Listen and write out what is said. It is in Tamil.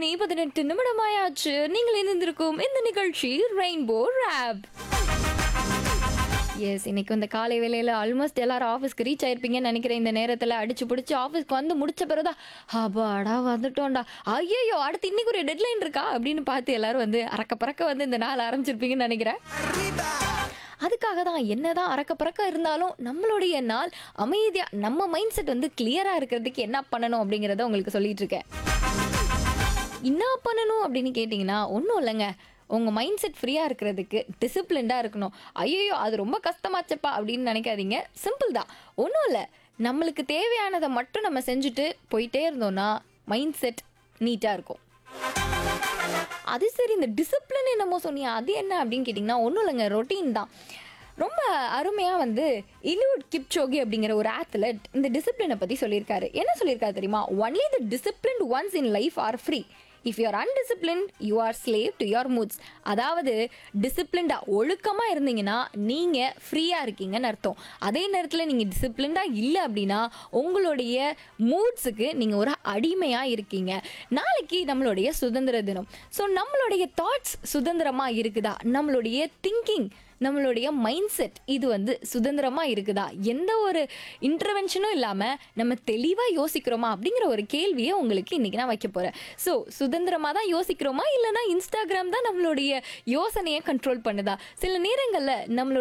மணி பதினெட்டு நிமிடமாயாச்சு நீங்கள் இணைந்திருக்கும் இந்த நிகழ்ச்சி ரெயின்போ ரேப் எஸ் இன்னைக்கு இந்த காலை வேலையில் ஆல்மோஸ்ட் எல்லாரும் ஆஃபீஸ்க்கு ரீச் ஆயிருப்பீங்கன்னு நினைக்கிறேன் இந்த நேரத்தில் அடிச்சு பிடிச்சி ஆஃபீஸ்க்கு வந்து முடிச்ச பிறகுதான் அப்பாடா வந்துட்டோம்டா ஐயோ அடுத்து இன்னைக்கு ஒரு டெட்லைன் இருக்கா அப்படின்னு பார்த்து எல்லாரும் வந்து அறக்க பறக்க வந்து இந்த நாள் ஆரம்பிச்சிருப்பீங்கன்னு நினைக்கிறேன் அதுக்காக தான் என்னதான் அறக்க பறக்க இருந்தாலும் நம்மளுடைய நாள் அமைதியா நம்ம மைண்ட் செட் வந்து கிளியரா இருக்கிறதுக்கு என்ன பண்ணணும் அப்படிங்கிறத உங்களுக்கு சொல்லிட்டு இருக்கேன் என்ன பண்ணணும் அப்படின்னு கேட்டிங்கன்னா ஒன்றும் இல்லைங்க உங்கள் மைண்ட் செட் ஃப்ரீயாக இருக்கிறதுக்கு டிசிப்ளின்டாக இருக்கணும் ஐயோ அது ரொம்ப கஷ்டமாச்சப்பா அப்படின்னு நினைக்காதீங்க சிம்பிள் தான் ஒன்றும் இல்லை நம்மளுக்கு தேவையானதை மட்டும் நம்ம செஞ்சுட்டு போயிட்டே இருந்தோம்னா மைண்ட் செட் நீட்டாக இருக்கும் அது சரி இந்த டிசிப்ளின் என்னமோ சொன்னியா அது என்ன அப்படின்னு கேட்டிங்கன்னா ஒன்றும் இல்லைங்க ரொட்டீன் தான் ரொம்ப அருமையாக வந்து இலிவுட் கிப்சோகி அப்படிங்கிற ஒரு ஆத்லெட் இந்த டிசிப்ளினை பற்றி சொல்லியிருக்காரு என்ன சொல்லியிருக்காரு தெரியுமா only the disciplined ones in life are free if you are undisciplined you are slave to your moods அதாவது டிசிப்ளின்டாக ஒழுக்கமாக இருந்தீங்கன்னா நீங்கள் ஃப்ரீயாக இருக்கீங்கன்னு அர்த்தம் அதே நேரத்தில் நீங்கள் டிசிப்ளின்டாக இல்லை அப்படின்னா உங்களுடைய மூட்ஸுக்கு நீங்கள் ஒரு அடிமையாக இருக்கீங்க நாளைக்கு நம்மளுடைய சுதந்திர தினம் ஸோ நம்மளுடைய தாட்ஸ் சுதந்திரமாக இருக்குதா நம்மளுடைய திங்கிங் நம்மளுடைய மைண்ட் செட் இது வந்து சுதந்திரமாக இருக்குதா எந்த ஒரு இன்டர்வென்ஷனும் இல்லாமல் நம்ம தெளிவாக யோசிக்கிறோமா அப்படிங்கிற ஒரு கேள்வியை உங்களுக்கு இன்றைக்கி நான் வைக்க போகிறேன் ஸோ சுதந்திரமாக தான் யோசிக்கிறோமா இல்லைனா இன்ஸ்டாகிராம் தான் நம்மளுடைய யோசனையை கண்ட்ரோல் பண்ணுதா சில நேரங்களில் நம்மளுடைய